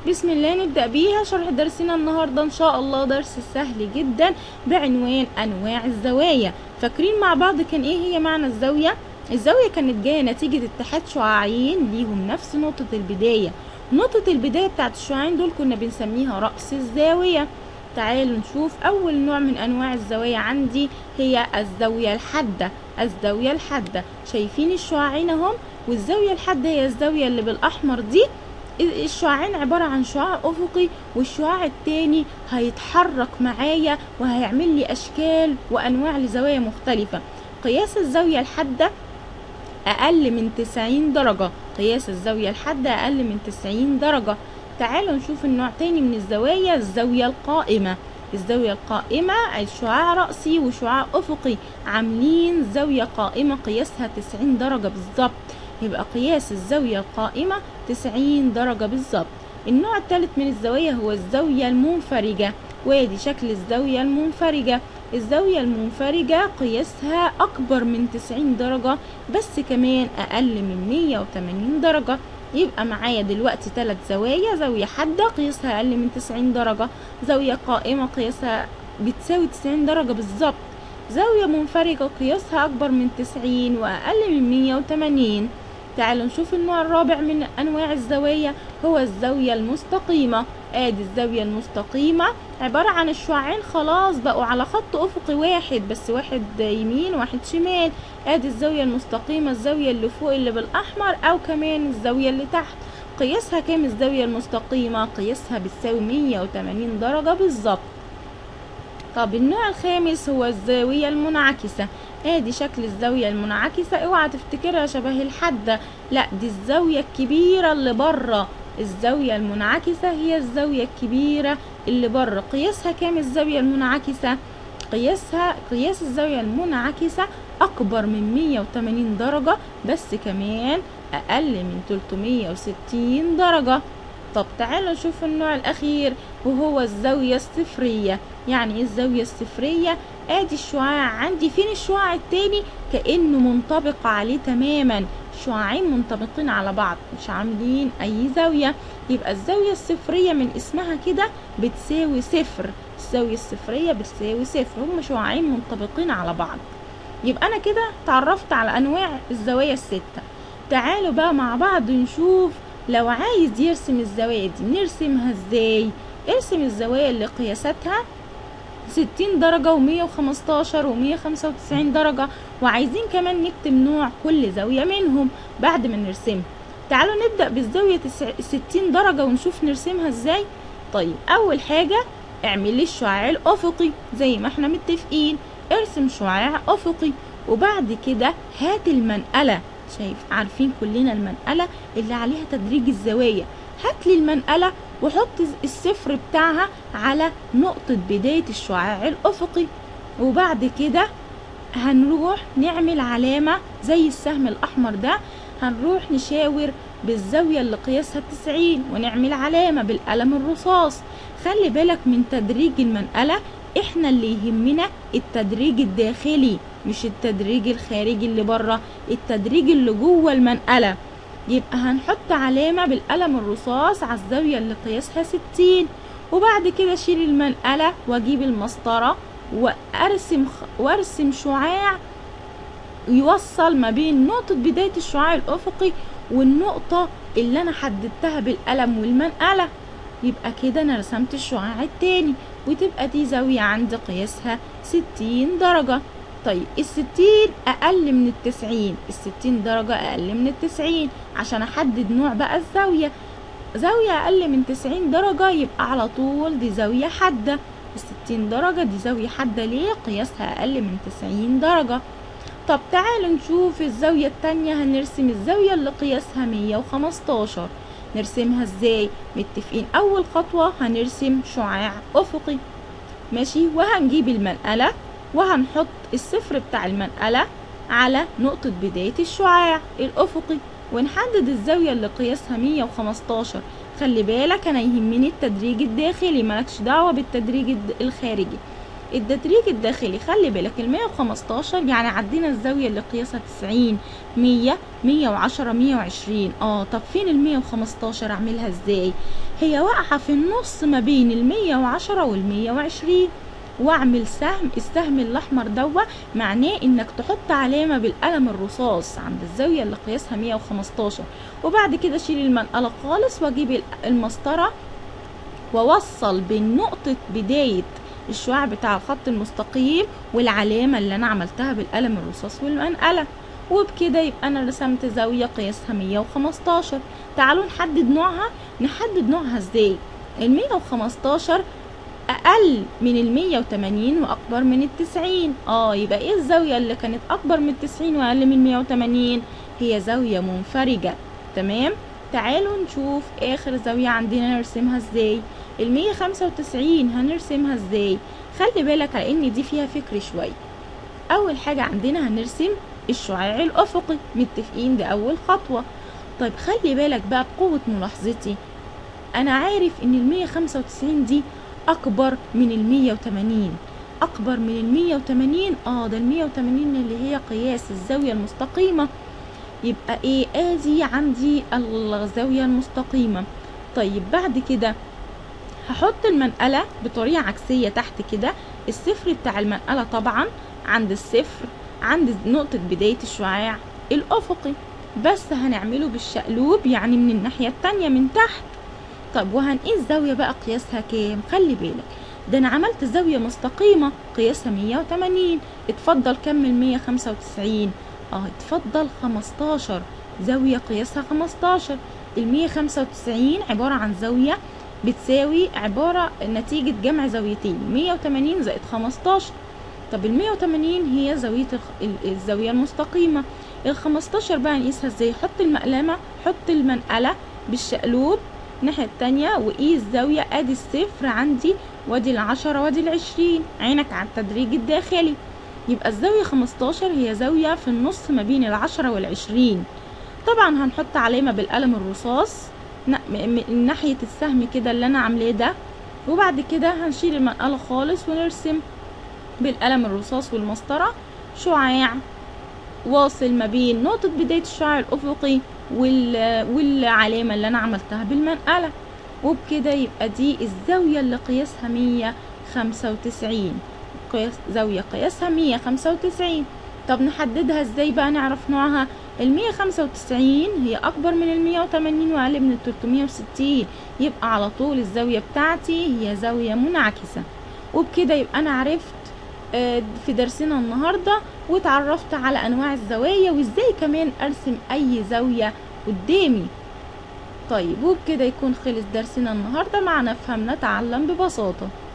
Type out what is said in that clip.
بسم الله نبدأ بيها شرح درسنا النهاردة إن شاء الله درس سهل جدا بعنوان أنواع الزوايا فاكرين مع بعض كان إيه هي معنى الزاوية؟ الزاوية كانت جاية نتيجة اتحاد شعاعين ليهم نفس نقطة البداية نقطة البداية بتاعت الشعاعين دول كنا بنسميها رأس الزاوية تعالوا نشوف أول نوع من أنواع الزوايا عندي هي الزاوية الحادة الزاوية الحادة شايفين الشعاعين اهم والزاوية الحادة هي الزاوية اللي بالأحمر دي الشعاعين عبارة عن شعاع أفقي والشعاع التاني هيتحرك معايا وهيعمل لي أشكال وأنواع لزوايا مختلفة قياس الزاوية الحادة أقل من 90 درجة قياس الزاوية الحادة أقل من 90 درجة تعالوا نشوف النوع تاني من الزوايا الزاوية القائمة الزاوية القائمة الشعاع رأسي وشعاع أفقي عاملين زاوية قائمة قياسها 90 درجة بالظبط يبقى قياس الزاوية القائمة 90 درجة بالظبط النوع الثالث من الزوايا هو الزاوية المنفرجة وادي شكل الزاوية المنفرجة الزاوية المنفرجة قياسها أكبر من 90 درجة بس كمان أقل من 180 درجة يبقى معايا دلوقتي ثلاث زوايا زاوية حادة قياسها أقل من 90 درجة زاوية قائمة قياسها بتساوي 90 درجة بالظبط زاوية منفرجة قياسها أكبر من 90 وأقل من 180 تعالوا نشوف النوع الرابع من أنواع الزوايا هو الزاوية المستقيمة ادي الزاوية المستقيمة عبارة عن الشعاعين خلاص بقوا على خط افقي واحد بس واحد يمين واحد شمال ادي الزاوية المستقيمة الزاوية اللي فوق اللي بالاحمر او كمان الزاوية اللي تحت قياسها كام الزاوية المستقيمة قياسها بتساوي 180 درجة بالظبط طب النوع الخامس هو الزاوية المنعكسة ادي شكل الزاوية المنعكسة اوعى تفتكرها شبه الحادة لا دي الزاوية الكبيرة اللي بره الزاوية المنعكسة هي الزاوية الكبيرة اللي بره قياسها كام الزاوية المنعكسة قياسها قياس الزاوية المنعكسة أكبر من 180 درجة بس كمان أقل من 360 درجة طب تعالوا نشوف النوع الأخير وهو الزاوية الصفرية يعني ايه الزاوية الصفرية ادي الشعاع عندي فين الشعاع التاني كأنه منطبق عليه تماما شعاعين منطبقين على بعض مش عاملين اي زاوية يبقى الزاوية الصفرية من اسمها كده بتساوي صفر الزاوية الصفرية بتساوي صفر هم شعاعين منطبقين على بعض يبقى انا كده تعرفت على انواع الزوايا الستة تعالوا بقى مع بعض نشوف لو عايز يرسم الزوايا دي نرسمها ازاي ارسم الزوايا اللي قياساتها ستين درجة ومية وخمستاشر ومية خمسة وتسعين درجة وعايزين كمان نكتب نوع كل زاوية منهم بعد ما نرسمها تعالوا نبدأ بالزاوية ستين درجة ونشوف نرسمها ازاي طيب أول حاجة اعمل لي الشعاع الأفقي زي ما احنا متفقين ارسم شعاع أفقي وبعد كده هات المنقلة شايف عارفين كلنا المنقلة اللي عليها تدريج الزوايا هات لي المنقلة وحط الصفر بتاعها على نقطة بداية الشعاع الأفقي وبعد كده هنروح نعمل علامة زي السهم الأحمر ده هنروح نشاور بالزاوية اللي قياسها تسعين ونعمل علامة بالقلم الرصاص خلي بالك من تدريج المنقلة احنا اللي يهمنا التدريج الداخلي مش التدريج الخارجي اللي بره التدريج اللي جوه المنقله يبقى هنحط علامة بالقلم الرصاص على الزاوية اللي قياسها ستين وبعد كده اشيل المنقلة واجيب المسطرة وارسم وارسم شعاع يوصل ما بين نقطة بداية الشعاع الأفقي والنقطة اللي أنا حددتها بالقلم والمنقلة يبقى كده أنا رسمت الشعاع التاني وتبقى دي زاوية عندي قياسها ستين درجة طيب الستين أقل من التسعين الستين درجة أقل من التسعين عشان أحدد نوع بقى الزاوية زاوية أقل من تسعين درجة يبقى على طول دي زاوية حادة الستين درجة دي زاوية حادة ليه قياسها أقل من تسعين درجة طب تعالوا نشوف الزاوية التانية هنرسم الزاوية اللي قياسها مية وخمستاشر نرسمها ازاي متفقين أول خطوة هنرسم شعاع أفقي ماشي وهنجيب المنقلة وهنحط الصفر بتاع المنقلة على نقطة بداية الشعاع الأفقي ونحدد الزاوية اللي قياسها 115 خلي بالك أنا يهمني التدريج الداخلي مالكش دعوة بالتدريج الخارجي التدريج الداخلي خلي بالك ال 115 يعني عدينا الزاوية اللي قياسها 90 100 110 120 اه طب فين ال 115 اعملها ازاي هي واقعة في النص ما بين ال 110 وال 120 واعمل سهم السهم الاحمر دوا معناه انك تحط علامه بالقلم الرصاص عند الزاويه اللي قياسها 115 وبعد كده شيل المنقله خالص واجيب المسطره ووصل بين نقطه بدايه الشعاع بتاع الخط المستقيم والعلامه اللي انا عملتها بالقلم الرصاص والمنقله وبكده يبقى انا رسمت زاويه قياسها 115 تعالوا نحدد نوعها نحدد نوعها ازاي ال 115 اقل من ال 180 واكبر من ال 90 اه يبقى ايه الزاويه اللي كانت اكبر من ال 90 واقل من 180 هي زاويه منفرجه تمام تعالوا نشوف اخر زاويه عندنا نرسمها ازاي ال 195 هنرسمها ازاي خلي بالك على ان دي فيها فكر شويه اول حاجه عندنا هنرسم الشعاع الافقي متفقين دي اول خطوه طيب خلي بالك بقى بقوه ملاحظتي انا عارف ان ال 195 دي اكبر من ال 180 اكبر من ال 180 اه ده ال 180 اللي هي قياس الزاويه المستقيمه يبقى ايه ادي عندي الزاويه المستقيمه طيب بعد كده هحط المنقله بطريقه عكسيه تحت كده الصفر بتاع المنقله طبعا عند الصفر عند نقطه بدايه الشعاع الافقي بس هنعمله بالشقلوب يعني من الناحيه التانية من تحت طب وهنقيس زاوية بقى قياسها كام خلي بالك ده انا عملت زاوية مستقيمة قياسها 180 اتفضل كمل 195 اه اتفضل 15 زاوية قياسها 15 ال 195 عبارة عن زاوية بتساوي عبارة نتيجة جمع زاويتين 180 زائد 15 طب ال 180 هي زاوية الزاوية المستقيمة ال 15 بقى نقيسها ازاي حط المقلمة حط المنقلة بالشقلوب الناحية التانية وقيس زاوية ادي الصفر عندي وادي العشرة وادي العشرين عينك على التدريج الداخلي يبقى الزاوية خمستاشر هي زاوية في النص ما بين العشرة والعشرين طبعا هنحط علامة بالقلم الرصاص من ناحية السهم كده اللي انا عاملاه ده وبعد كده هنشيل المنقلة خالص ونرسم بالقلم الرصاص والمسطرة شعاع واصل ما بين نقطة بداية الشعاع الأفقي والعلامة اللي أنا عملتها بالمنقلة وبكده يبقى دي الزاوية اللي قياسها مية خمسة وتسعين قياس زاوية قياسها مية خمسة وتسعين طب نحددها ازاي بقى نعرف نوعها المية خمسة وتسعين هي أكبر من المية وتمانين وأقل من التلتمية وستين يبقى على طول الزاوية بتاعتي هي زاوية منعكسة وبكده يبقى أنا عرفت في درسنا النهاردة وتعرفت على أنواع الزوايا وإزاي كمان أرسم أي زاوية قدامي طيب وبكده يكون خلص درسنا النهاردة معنا نفهم نتعلم ببساطة